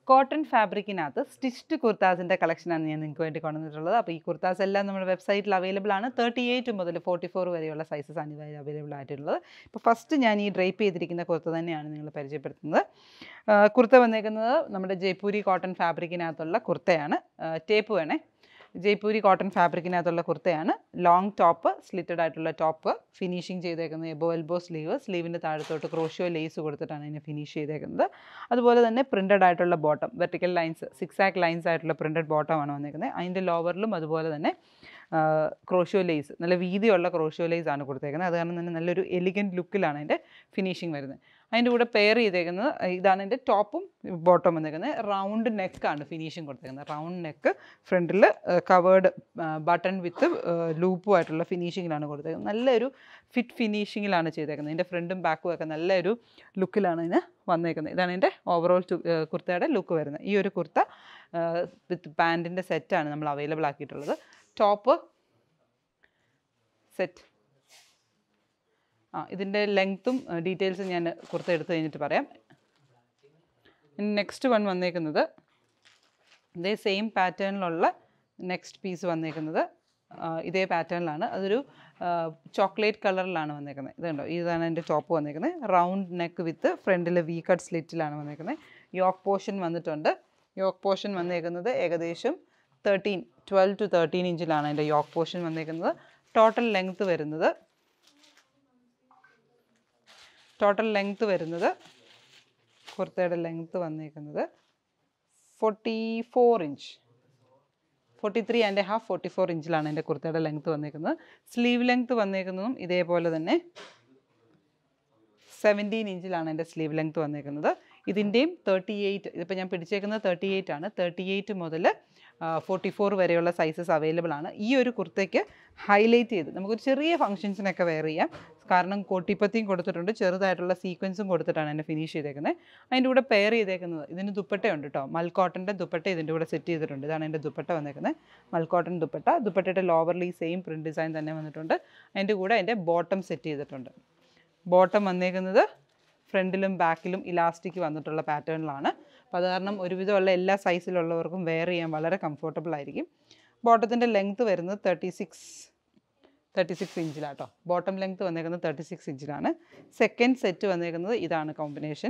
cotton ഫാബ്രിക്കിനകത്ത് stitched കുർത്താസിൻ്റെ കളക്ഷനാണ് ഞാൻ നിങ്ങൾക്ക് വേണ്ടി കൊണ്ടുവന്നിട്ടുള്ളത് അപ്പോൾ ഈ കുർത്താസ് എല്ലാം നമ്മുടെ വെബ്സൈറ്റിൽ അവൈലബിൾ ആണ് തേർട്ടി എയ്റ്റ് മുതൽ ഫോർട്ടി ഫോർ വരെയുള്ള സൈസസ് ആണ് ഇത് അവൈലബിൾ ആയിട്ടുള്ളത് ഇപ്പോൾ ഫസ്റ്റ് ഞാൻ ഈ ഡ്രൈപ്പ് ചെയ്തിരിക്കുന്ന കുർത്ത തന്നെയാണ് നിങ്ങൾ പരിചയപ്പെടുത്തുന്നത് ആ, കുർത്ത വന്നേക്കുന്നത് നമ്മുടെ ജയ്പൂരി കോട്ടൺ ഫാബ്രിക്കിനകത്തുള്ള കുർത്തയാണ് ടേപ്പ് വേണേ ജയ്പൂരി കോട്ടൺ ഫാബ്രിക്കിനകത്തുള്ള കുർത്തയാണ് ലോങ് ടോപ്പ് സ്ലിറ്റഡ് ആയിട്ടുള്ള ടോപ്പ് ഫിനിഷിങ് ചെയ്തേക്കുന്നത് എബോ എൽബോ സ്ലീവ് സ്ലീവിൻ്റെ താഴത്തോട്ട് ക്രോഷ്യോ ലേസ് കൊടുത്തിട്ടാണ് ഇതിനെ ഫിനിഷ് ചെയ്തേക്കുന്നത് അതുപോലെ തന്നെ പ്രിൻറ്റഡ് ആയിട്ടുള്ള ബോട്ടം വെർട്ടിക്കൽ ലൈൻസ് സിക്സ് ആക്ക് ലൈൻസ് ആയിട്ടുള്ള പ്രിൻറ്റഡ് ബോട്ടമാണ് വന്നേക്കുന്നത് അതിൻ്റെ ലോവറിലും അതുപോലെ തന്നെ ക്രോഷ്യോ ലേസ് നല്ല വീതിയുള്ള ക്രോഷ്യോ ലേസ് ആണ് കൊടുത്തേക്കുന്നത് അത് കാരണം തന്നെ നല്ലൊരു എലിഗൻറ്റ് ലുക്കിലാണ് അതിൻ്റെ ഫിനിഷിങ് വരുന്നത് അതിൻ്റെ കൂടെ പെയർ ചെയ്തേക്കുന്നത് ഇതാണ് എൻ്റെ ടോപ്പും ബോട്ടം വന്നേക്കുന്നത് റൗണ്ട് നെക്കാണ് ഫിനിഷിങ് കൊടുത്തേക്കുന്നത് റൗണ്ട് നെക്ക് ഫ്രണ്ടിൽ കവേർഡ് ബട്ടൺ വിത്ത് ലൂപ്പുമായിട്ടുള്ള ഫിനിഷിങ്ങിലാണ് കൊടുത്തേക്കുന്നത് നല്ലൊരു ഫിറ്റ് ഫിനിഷിങ്ങിലാണ് ചെയ്തേക്കുന്നത് ഇതിൻ്റെ ഫ്രണ്ടും ബാക്കും ഒക്കെ നല്ലൊരു ലുക്കിലാണ് ഇതിന് വന്നേക്കുന്നത് ഇതാണ് എൻ്റെ ഓവറോൾ കുർത്തയുടെ ലുക്ക് വരുന്നത് ഈ ഒരു കുർത്ത വിത്ത് പാൻറ്റിൻ്റെ സെറ്റാണ് നമ്മൾ അവൈലബിൾ ആക്കിയിട്ടുള്ളത് ടോപ്പ് സെറ്റ് ആ ഇതിൻ്റെ ലെങ്ത്തും ഡീറ്റെയിൽസും ഞാൻ കുർത്ത എടുത്ത് കഴിഞ്ഞിട്ട് പറയാം നെക്സ്റ്റ് വൺ വന്നേക്കുന്നത് ഇതേ സെയിം പാറ്റേണിലുള്ള നെക്സ്റ്റ് പീസ് വന്നേക്കുന്നത് ആ, ഇതേ പാറ്റേണിലാണ് അതൊരു ചോക്ലേറ്റ് കളറിലാണ് വന്നേക്കുന്നത് ഇത് കണ്ടോ ഇതാണ് എൻ്റെ ടോപ്പ് വന്നേക്കുന്നത് റൗണ്ട് നെക്ക് വിത്ത് ഫ്രണ്ടിൽ വി കട്ട് സ്ലിറ്റിലാണ് വന്നേക്കുന്നത് യോക്ക് പോർഷൻ വന്നിട്ടുണ്ട് യോക്ക് പോർഷൻ വന്നേക്കുന്നത് ഏകദേശം തേർട്ടീൻ ട്വൽവ് ടു തേർട്ടീൻ ഇഞ്ചിലാണ് എൻ്റെ യോക്ക് പോർഷൻ വന്നേക്കുന്നത് ടോട്ടൽ ലെങ്ത്ത് വരുന്നത് ടോട്ടൽ ലെങ്ത്ത് വരുന്നത് കുർത്തയുടെ ലെങ്ത്ത് വന്നേക്കുന്നത് forty four inch forty three and half forty four ഇഞ്ചിലാണ് എൻ്റെ കുർത്തയുടെ ലെങ്ത്ത് വന്നേക്കുന്നത് സ്ലീവ് ലെങ്ത്ത് വന്നേക്കുന്നതും ഇതേപോലെ തന്നെ സെവൻറ്റീൻ ഇഞ്ചിലാണ് എൻ്റെ സ്ലീവ് ലെങ്ത്ത് വന്നേക്കുന്നത് ഇതിൻ്റെയും തേർട്ടി എയ്റ്റ് ഇതിപ്പോൾ ഞാൻ പിടിച്ചേക്കുന്നത് തേർട്ടി എയ്റ്റ് ആണ് തേർട്ടി എയ്റ്റ് മുതൽ ഫോർട്ടി ഫോർ വരെയുള്ള സൈസസ് അവൈലബിൾ ആണ് ഈ ഒരു കുർത്തയ്ക്ക് ഹൈലൈറ്റ് ചെയ്ത് നമുക്കൊരു ചെറിയ ഫംഗ്ഷൻസിനൊക്കെ വെയർ ചെയ്യാം കാരണം കോട്ടിപ്പത്തിയും കൊടുത്തിട്ടുണ്ട് ചെറുതായിട്ടുള്ള സീക്വൻസും കൊടുത്തിട്ടാണ് എന്നെ ഫിനിഷ് ചെയ്തേക്കുന്നത് അതിൻ്റെ കൂടെ പെയർ ചെയ്തേക്കുന്നത് ഇതിന് ദുപ്പട്ടയുണ്ട് കേട്ടോ മൽക്കോട്ടൻ്റെ ദുപ്പട്ട ഇതിൻ്റെ കൂടെ സെറ്റ് ചെയ്തിട്ടുണ്ട് ഇതാണ് എൻ്റെ ദുപ്പട്ട വന്നേക്കുന്നത് മൽക്കോട്ടൺ ദുപ്പട്ട ദുപ്പട്ടയുടെ ലോവർലി സെയിം പ്രിൻറ്റ് ഡിസൈൻ തന്നെ വന്നിട്ടുണ്ട് അതിൻ്റെ കൂടെ അതിൻ്റെ ബോട്ടം സെറ്റ് ചെയ്തിട്ടുണ്ട് ബോട്ടം വന്നേക്കുന്നത് ഫ്രണ്ടിലും ബാക്കിലും ഇലാസ്റ്റിക് വന്നിട്ടുള്ള പാറ്റേണിലാണ് അപ്പോൾ അത് കാരണം ഒരുവിധമുള്ള എല്ലാ സൈസിലുള്ളവർക്കും വെയർ ചെയ്യാൻ വളരെ കംഫർട്ടബിൾ ആയിരിക്കും ബോട്ടത്തിൻ്റെ ലെങ്ത്ത് വരുന്നത് തേർട്ടി സിക്സ് തേർട്ടി സിക്സ് ഇഞ്ചിലാട്ടോ ബോട്ടം ലെങ്ത്ത് വന്നേക്കുന്നത് തേർട്ടി സിക്സ് ഇഞ്ചിലാണ് സെക്കൻഡ് സെറ്റ് വന്നേക്കുന്നത് ഇതാണ് കോമ്പിനേഷൻ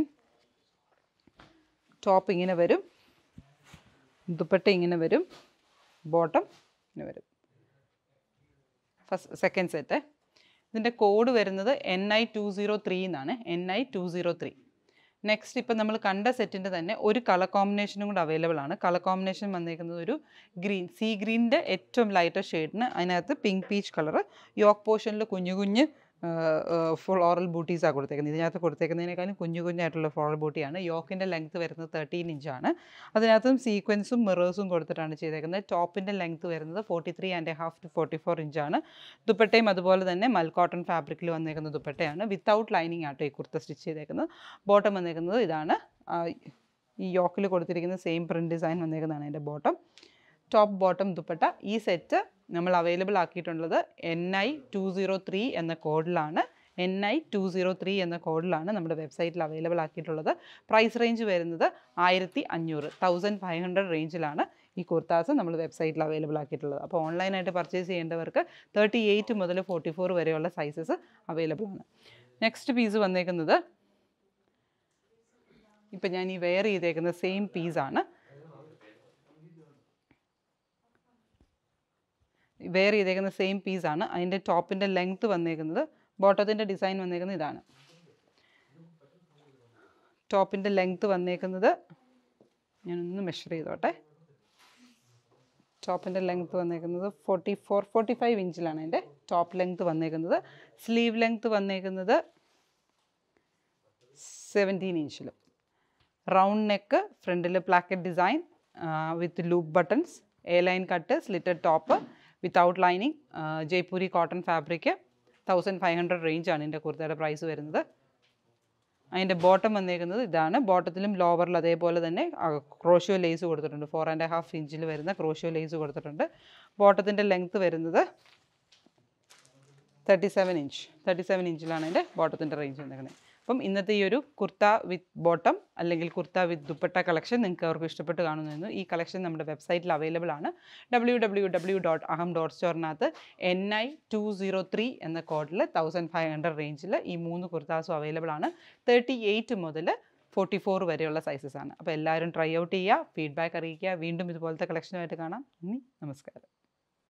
ടോപ്പ് ഇങ്ങനെ വരും ദുപ്പട്ട ഇങ്ങനെ വരും ബോട്ടം ഇങ്ങനെ വരും ഫസ്റ്റ് സെക്കൻഡ് സെറ്റ് ഇതിൻ്റെ കോഡ് വരുന്നത് N I two zero three എന്നാണ് N I two zero three next ഇപ്പം നമ്മൾ കണ്ട സെറ്റിൻ്റെ തന്നെ ഒരു കളർ കോമ്പിനേഷനും കൂടെ അവൈലബിൾ ആണ് കളർ കോമ്പിനേഷൻ വന്നേക്കുന്നത് ഒരു ഗ്രീൻ സീ ഗ്രീനിൻ്റെ ഏറ്റവും ലൈറ്റർ ഷെയ്ഡിന് അതിനകത്ത് പിങ്ക് പീച്ച് കളർ യോക്ക് പോർഷനിൽ കുഞ്ഞു കുഞ്ഞ് ഫ്ലോറൽ ബൂട്ടീസാണ് കൊടുത്തേക്കുന്നത് ഇതിനകത്ത് കൊടുത്തേക്കുന്നതിനേക്കാളും കുഞ്ഞു കുഞ്ഞായിട്ടുള്ള ഫ്ലോറൽ ബൂട്ടിയാണ് യോക്കിൻ്റെ ലെങ്ത്ത് വരുന്നത് തേർട്ടീൻ ഇഞ്ചാണ് അതിനകത്തും സീക്വൻസും മിറേഴ്സും കൊടുത്തിട്ടാണ് ചെയ്തേക്കുന്നത് ടോപ്പിൻ്റെ ലെങ്ത്ത് വരുന്നത് forty three and half to forty four ഇഞ്ചാണ് ദുപ്പട്ടയും അതുപോലെ തന്നെ മൽ കോട്ടൺ ഫാബ്രിക്കിൽ വന്നേക്കുന്ന ദുപ്പട്ടയാണ് വിത്തൗട്ട് ലൈനിങ് ആട്ടോ ഈ കുർത്ത സ്റ്റിച്ച് ചെയ്തേക്കുന്നത് ബോട്ടം വന്നേക്കുന്നത് ഇതാണ് ആ, ഈ യോക്കിൽ കൊടുത്തിരിക്കുന്ന സെയിം പ്രിൻറ്റ് ഡിസൈൻ വന്നേക്കുന്നതാണ് എൻ്റെ ബോട്ടം ടോപ്പ് ബോട്ടം ദുപ്പട്ട ഈ സെറ്റ് നമ്മൾ അവൈലബിൾ ആക്കിയിട്ടുള്ളത് N I two zero three എന്ന കോഡിലാണ് N I two zero three എന്ന കോഡിലാണ് നമ്മുടെ വെബ്സൈറ്റിൽ അവൈലബിൾ ആക്കിയിട്ടുള്ളത് പ്രൈസ് റേഞ്ച് വരുന്നത് ആയിരത്തി അഞ്ഞൂറ് തൗസൻഡ് ഫൈവ് ഹൺഡ്രഡ് റേഞ്ചിലാണ് ഈ കുർത്താസ് നമ്മൾ വെബ്സൈറ്റിൽ അവൈലബിൾ ആക്കിയിട്ടുള്ളത് അപ്പോൾ ഓൺലൈനായിട്ട് പർച്ചേസ് ചെയ്യേണ്ടവർക്ക് തേർട്ടി എയ്റ്റ് മുതൽ ഫോർട്ടി ഫോർ വരെയുള്ള സൈസസ് അവൈലബിൾ ആണ് നെക്സ്റ്റ് പീസ് വന്നേക്കുന്നത് ഇപ്പം ഞാൻ ഈ വെയർ ചെയ്തേക്കുന്ന സെയിം പീസാണ് വെയർ ചെയ്തേക്കുന്ന സെയിം പീസാണ് അതിൻ്റെ ടോപ്പിൻ്റെ ലെങ്ത്ത് വന്നേക്കുന്നത് ബോട്ടത്തിൻ്റെ ഡിസൈൻ വന്നേക്കുന്നത് ഇതാണ് ടോപ്പിൻ്റെ ലെങ്ത്ത് വന്നേക്കുന്നത് ഞാനൊന്ന് മെഷർ ചെയ്തോട്ടെ ടോപ്പിൻ്റെ ലെങ്ത്ത് വന്നേക്കുന്നത് ഫോർട്ടി ഫോർ ഫോർട്ടി ഫൈവ് ഇഞ്ചിലാണ് എൻ്റെ ടോപ്പ് ലെങ്ത്ത് വന്നേക്കുന്നത് സ്ലീവ് ലെങ്ത്ത് വന്നേക്കുന്നത് സെവൻറ്റീൻ ഇഞ്ചിലും റൗണ്ട് നെക്ക് ഫ്രണ്ടിൽ placket design with loop buttons A line cut slitted top without lining Jaipuri cotton fabric thousand five hundred റേഞ്ചാണ് എൻ്റെ കുർത്തയുടെ പ്രൈസ് വരുന്നത് അതിൻ്റെ ബോട്ടം വന്നേക്കുന്നത് ഇതാണ് ബോട്ടത്തിലും ലോവറിൽ അതേപോലെ തന്നെ ക്രോഷ്യോ ലേസ് കൊടുത്തിട്ടുണ്ട് ഫോർ ആൻഡ് ഹാഫ് ഇഞ്ചിൽ വരുന്ന ക്രോഷ്യോ ലേസ് കൊടുത്തിട്ടുണ്ട് ബോട്ടത്തിൻ്റെ ലെങ്ത്ത് വരുന്നത് thirty seven inch thirty seven ഇഞ്ചിലാണ് എൻ്റെ ബോട്ടത്തിൻ്റെ റേഞ്ച് വന്നേക്കുന്നത് അപ്പം ഇന്നത്തെ ഈ ഒരു കുർത്ത വിത്ത് ബോട്ടം അല്ലെങ്കിൽ കുർത്ത വിത്ത് ദുപ്പട്ട കളക്ഷൻ നിങ്ങൾക്ക് അവർക്ക് ഇഷ്ടപ്പെട്ട് കാണുന്നു ഈ കളക്ഷൻ നമ്മുടെ വെബ്സൈറ്റിൽ അവൈലബിൾ ആണ് W W W dot Aham dot സ്റ്റോറിനകത്ത് N I two zero three എന്ന കോഡിൽ തൗസൻഡ് ഫൈവ് ഹൺഡ്രഡ് റേഞ്ചിൽ ഈ മൂന്ന് കുർത്താസും അവൈലബിൾ ആണ് തേർട്ടി എയ്റ്റ് മുതൽ ഫോർട്ടി ഫോർ വരെയുള്ള സൈസസ് ആണ് അപ്പോൾ എല്ലാവരും ട്രൈ ഔട്ട് ചെയ്യുക ഫീഡ്ബാക്ക് അറിയിക്കുക വീണ്ടും ഇതുപോലത്തെ കളക്ഷനുമായിട്ട് കാണാം നന്ദി നമസ്കാരം